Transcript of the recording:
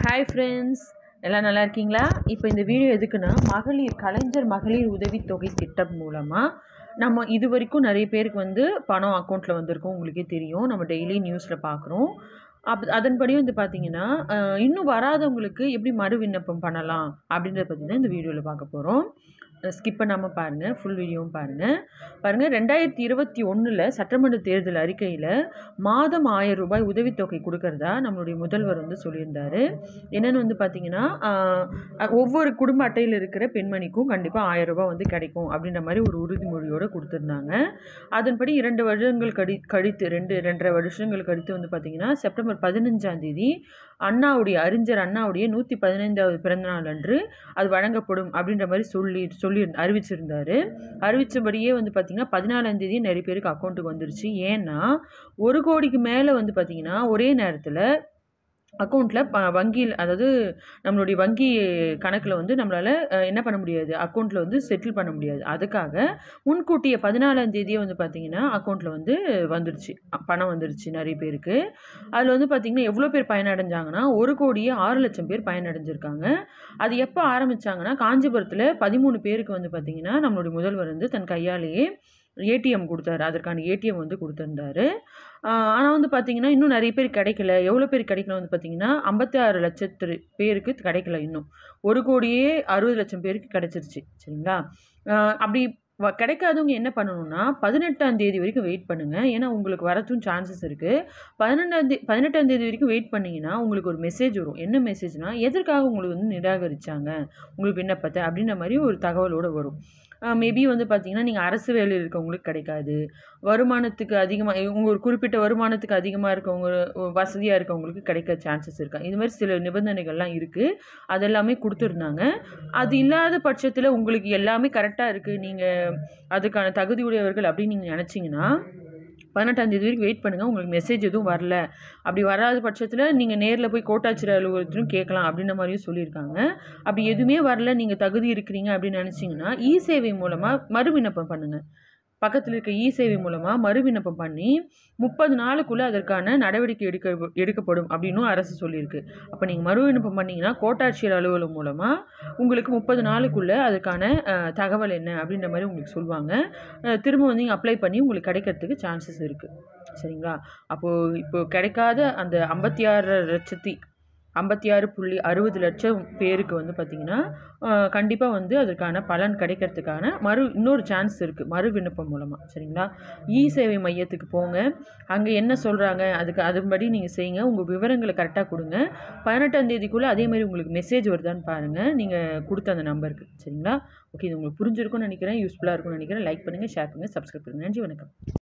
hi friends எல்லாம் நல்லா இருக்கீங்களா இப்போ இந்த வீடியோ எதுக்குன்னா மகளிர் கலைஞர் மகளிர் உதவித்தொகை திட்டம் மூலமாக நம்ம இது வரைக்கும் நிறைய பேருக்கு வந்து பணம் அக்கௌண்ட்டில் வந்திருக்கும் உங்களுக்கே தெரியும் நம்ம டெய்லி நியூஸில் பார்க்குறோம் அப் அதன்படி வந்து பார்த்தீங்கன்னா அஹ், இன்னும் வராதவங்களுக்கு எப்படி மறு விண்ணப்பம் பண்ணலாம் அப்படின்றத பற்றி தான் இந்த வீடியோவில் பார்க்க போகிறோம் ஸ்கிப் பண்ணாமல் பாருங்கள் ஃபுல் வீடியோவும் பாருங்கள் பாருங்கள் ரெண்டாயிரத்தி இருபத்தி ஒன்றில் சட்டமன்ற தேர்தல் அறிக்கையில் மாதம் ஆயிரம் ரூபாய் உதவித்தொகை கொடுக்கறதா நம்மளுடைய முதல்வர் வந்து சொல்லியிருந்தாரு என்னென்னு வந்து பார்த்தீங்கன்னா ஆஹ், ஒவ்வொரு குடும்ப அட்டையில் இருக்கிற பெண்மணிக்கும் கண்டிப்பாக ஆயிரம் ரூபாய் வந்து கிடைக்கும் அப்படின்ற மாதிரி ஒரு உறுதிமொழியோடு கொடுத்துருந்தாங்க அதன்படி இரண்டு வருடங்கள் கழி கழித்து ரெண்டு ரெண்டரை வருஷங்கள் கழித்து வந்து பார்த்தீங்கன்னா செப்டம்பர் பதினஞ்சாம் தேதி அண்ணாவுடைய அறிஞர் அண்ணாவுடைய நூற்றி பதினைந்தாவது பிறந்தநாள் அன்று அது வழங்கப்படும் அப்படின்ற மாதிரி சொல்லி சொல்லி அறிவிச்சிருந்தாரு அறிவித்தபடியே வந்து பார்த்திங்கன்னா பதினாலாம் தேதி நிறைய பேருக்கு அக்கௌண்ட்டுக்கு வந்துருச்சு ஏன்னா ஒரு கோடிக்கு மேலே வந்து பார்த்திங்கன்னா ஒரே நேரத்தில் அக்கௌண்ட்டில் ப வங்கியில் அதாவது நம்மளுடைய வங்கி கணக்கில் வந்து நம்மளால் என்ன பண்ண முடியாது அக்கௌண்ட்டில் வந்து செட்டில் பண்ண முடியாது அதுக்காக முன்கூட்டியே பதினாலாம் தேதியே வந்து பார்த்திங்கன்னா அக்கௌண்ட்டில் வந்து வந்துடுச்சு அ, பணம் வந்துடுச்சு நிறைய பேருக்கு அதில் வந்து பார்த்திங்கன்னா எவ்வளோ பேர் பயனடைஞ்சாங்கன்னா ஒரு கோடியே ஆறு லட்சம் பேர் பயனடைஞ்சிருக்காங்க அது எப்போ ஆரம்பித்தாங்கன்னா காஞ்சிபுரத்தில் பதிமூணு பேருக்கு வந்து பார்த்திங்கன்னா நம்மளுடைய முதல்வர் வந்து தன் கையாலேயே ஏடிஎம் கொடுத்தாரு அதற்கான ஏடிஎம் வந்து கொடுத்துருந்தாரு ஆனால் வந்து பார்த்தீங்கன்னா இன்னும் நிறைய பேர் கிடைக்கல எவ்வளோ பேர் கிடைக்கல வந்து பார்த்தீங்கன்னா ஐம்பத்தி ஆறு லட்சத்து பேருக்கு கிடைக்கல இன்னும் ஒரு கோடியே அறுபது லட்சம் பேருக்கு கிடைச்சிருச்சு சரிங்களா ஆஹ் அப்படி வ- கிடைக்காதவங்க என்ன பண்ணணும்னா பதினெட்டாம் தேதி வரைக்கும் வெயிட் பண்ணுங்கள் ஏன்னா உங்களுக்கு வரத்தும் சான்சஸ் இருக்குது பதினெட்டாம் தேதி பதினெட்டாம் தேதி வரைக்கும் வெயிட் பண்ணிங்கன்னா உங்களுக்கு ஒரு மெசேஜ் வரும் என்ன மெசேஜ்னா எதற்காக உங்களுக்கு வந்து நிராகரிச்சாங்க உங்களுக்கு விண்ணப்பத்தை அப்படின்ற மாதிரி ஒரு தகவலோடு வரும் மேபி வந்து பார்த்தீங்கன்னா நீங்கள் அரசு வேலையில் இருக்கவங்களுக்கு கிடைக்காது வருமானத்துக்கு அதிகமாக உங்கள் ஒரு குறிப்பிட்ட வருமானத்துக்கு அதிகமாக இருக்கவங்க வசதியாக இருக்கவங்களுக்கு கிடைக்க சான்சஸ் இருக்கா இது மாதிரி சில நிபந்தனைகள்லாம் இருக்குது அதெல்லாமே கொடுத்துருந்தாங்க அது இல்லாத பட்சத்தில் உங்களுக்கு எல்லாமே கரெக்டாக இருக்குது நீங்கள் அதுக்கான தகுதியுடையவர்கள் அப்படின்னு நீங்கள் நினச்சிங்கன்னா பதினெட்டாம் தேதி வரைக்கும் வெயிட் பண்ணுங்கள் உங்களுக்கு மெசேஜ் எதுவும் வரல அப்படி வராத பட்சத்தில் நீங்கள் நேரில் போய் கோட்டாட்சியர் அலுவலகத்திலும் கேட்கலாம் அப்படின்ற மாதிரியும் சொல்லியிருக்காங்க அப்படி எதுவுமே வரல நீங்கள் தகுதி இருக்கிறீங்க அப்படின்னு நினச்சிங்கன்னா இ சேவை மூலமாக மறு விண்ணப்பம் பண்ணுங்கள் பக்கத்தில் இருக்க இ சேவை மூலமாக மறு விண்ணப்பம் பண்ணி முப்பது நாளுக்குள்ளே அதற்கான நடவடிக்கை எடுக்க எடுக்கப்படும் அப்படின்னும் அரசு சொல்லியிருக்கு அப்போ நீங்கள் மறு விண்ணப்பம் பண்ணிங்கன்னா கோட்டாட்சியர் அலுவலகம் மூலமாக உங்களுக்கு முப்பது நாளுக்குள்ளே அதுக்கான அஹ், தகவல் என்ன அப்படின்ற மாதிரி உங்களுக்கு சொல்லுவாங்க அஹ், திரும்ப வந்து நீங்கள் அப்ளை பண்ணி உங்களுக்கு கிடைக்கிறதுக்கு சான்சஸ் இருக்குது சரிங்களா அப்போது இப்போ கிடைக்காத அந்த ஐம்பத்தி ஆறு லட்சத்தி ஐம்பத்தி ஆறு புள்ளி அறுபது லட்சம் பேருக்கு வந்து பார்த்திங்கன்னா கண்டிப்பாக வந்து அதற்கான பலன் கிடைக்கிறதுக்கான மறு இன்னொரு சான்ஸ் இருக்குது மறு விண்ணப்பம் மூலமாக சரிங்களா இ சேவை மையத்துக்கு போங்க அங்கே என்ன சொல்கிறாங்க அதுக்கு அதன்படி நீங்கள் செய்யுங்க உங்கள் விவரங்களை கரெக்டாக கொடுங்க பதினெட்டாம் தேதிக்குள்ளே அதே மாதிரி உங்களுக்கு மெசேஜ் வருதான்னு பாருங்கள் நீங்கள் கொடுத்த அந்த நம்பருக்கு சரிங்களா ஓகே இது உங்களுக்கு புரிஞ்சிருக்கும்னு நினைக்கிறேன் யூஸ்ஃபுல்லாக இருக்கும்னு நினைக்கிறேன் லைக் பண்ணுங்கள் ஷேர் பண்ணுங்கள் சப்ஸ்கிரைப் பண்ணுங்கள் நன்றி வணக்கம்